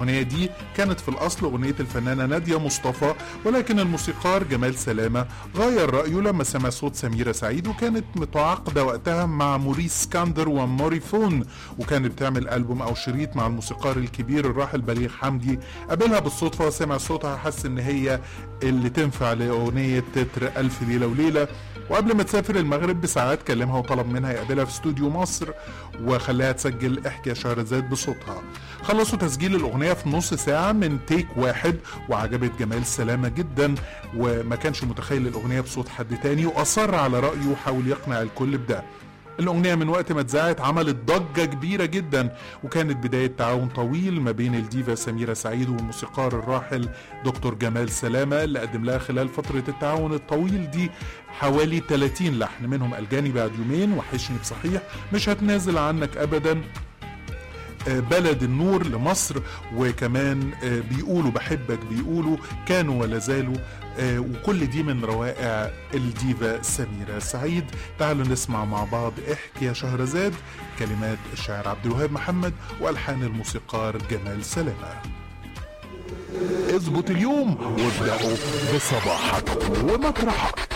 الأغنية دي كانت في الأصل أغنية الفنانة نادية مصطفى ولكن الموسيقار جمال سلامة غير رأيه لما سمع صوت سميرة سعيد وكانت متعاقدة وقتها مع موريس سكاندر وموريفون وكانت بتعمل ألبوم أو شريط مع الموسيقار الكبير الراحل بليغ حمدي قابلها بالصدفة وسمع صوتها حس إن هي اللي تنفع لأغنية تتر ألف ليلة وليلة وقبل ما تسافر المغرب بساعات كلمها وطلب منها يقابلها في استوديو مصر وخلاها تسجل احكي يا شهرزاد بصوتها خلصوا تسجيل الأغنية في نص ساعة من تيك واحد وعجبت جمال سلامة جدا وما كانش متخيل الأغنية بصوت حد تاني وأصر على رأيه وحاول يقنع الكل بده الأغنية من وقت ما اتذاعت عملت ضجة كبيرة جدا وكانت بداية تعاون طويل ما بين الديفا سميرة سعيد والموسيقار الراحل دكتور جمال سلامة اللي قدم لها خلال فترة التعاون الطويل دي حوالي 30 لحن منهم الجاني بعد يومين وحشني بصحيح مش هتنازل عنك أبدا بلد النور لمصر وكمان بيقولوا بحبك بيقولوا كانوا ولا زالوا وكل دي من روائع الديفا سميرة سعيد تعالوا نسمع مع بعض احكي يا شهرزاد كلمات الشاعر عبد الوهاب محمد والحان الموسيقار جمال سلامة اظبط اليوم وابدأوا بصباحك ومطرحك